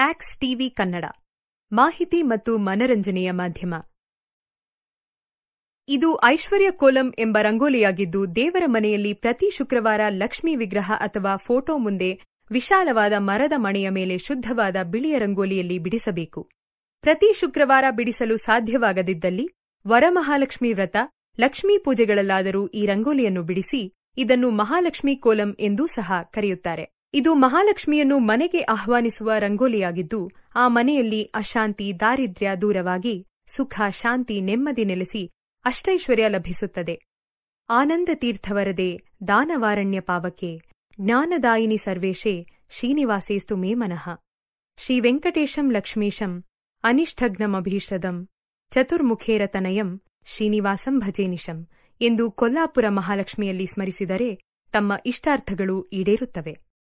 axe TV Kannada ಮಾಹಿತಿ ಮತ್ತು ಮನರಂಜನೆಯ ಮಾಧ್ಯಮ ಇದು ಐಶ್ವರ್ಯ ಕೋಲಂ ಎಂಬ ರಂಗೋಲಿಯಾಗಿದ್ದು ದೇವರ ಮನೆಯಲ್ಲಿ ಪ್ರತಿ ಶುಕ್ರವಾರ ಲಕ್ಷ್ಮೀ ವಿಗ್ರಹ ಅಥವಾ ಫೋಟೋ ಮುಂದೆ ವಿಶಾಲವಾದ ಮರದ ಮಣೆಯ ಮೇಲೆ ಶುದ್ಧವಾದ ಬಿಳಿಯ ರಂಗೋಲಿಯಲ್ಲಿ ಬಿಡಿಸಬೇಕು ಪ್ರತಿ ಶುಕ್ರವಾರ ಬಿಡಿಸಲು ಸಾಧ್ಯವಾಗದಿದ್ದಲ್ಲಿ ವರಮಹಾಲಕ್ಷ್ಮಿ ವ್ರತ ಲಕ್ಷ್ಮೀ ಪೂಜೆಗಳಲ್ಲಾದರೂ ಈ ರಂಗೋಲಿಯನ್ನು ಬಿಡಿಸಿ ಇದನ್ನು ಮಹಾಲಕ್ಷ್ಮಿ ಕೋಲಂ ಎಂದೂ ಸಹ ಕರೆಯುತ್ತಾರೆ ಇದು ಮಹಾಲಕ್ಷ್ಮಿಯನ್ನು ಮನೆಗೆ ಆಹ್ವಾನಿಸುವ ರಂಗೋಲಿಯಾಗಿದ್ದು ಆ ಮನೆಯಲ್ಲಿ ಅಶಾಂತಿ ದಾರಿದ್ರ್ಯ ದೂರವಾಗಿ ಸುಖ ಶಾಂತಿ ನೆಮ್ಮದಿ ನೆಲೆಸಿ ಅಷ್ಟೈಶ್ವರ್ಯ ಲಭಿಸುತ್ತದೆ ಆನಂದ ತೀರ್ಥವರದೆ ದಾನವಾರಣ್ಯ ಪಾವಕೆ ಜ್ಞಾನದಾಯಿನಿ ಸರ್ವೇಶೇ ಶ್ರೀನಿವಾಸೇಸ್ತು ಮೇ ಮನಃ ಶ್ರೀವೆಂಕಟೇಶಂ ಲಕ್ಷ್ಮೀಶಂ ಅನಿಷ್ಠಘ್ನಮಭೀಷ್ಟದಂ ಚತುರ್ಮುಖೇರತನಯಂ ಶ್ರೀನಿವಾಸಂ ಭಜೇನಿಶಂ ಎಂದು ಕೊಲ್ಲಾಪುರ ಮಹಾಲಕ್ಷ್ಮಿಯಲ್ಲಿ ಸ್ಮರಿಸಿದರೆ ತಮ್ಮ ಇಷ್ಟಾರ್ಥಗಳು ಈಡೇರುತ್ತವೆ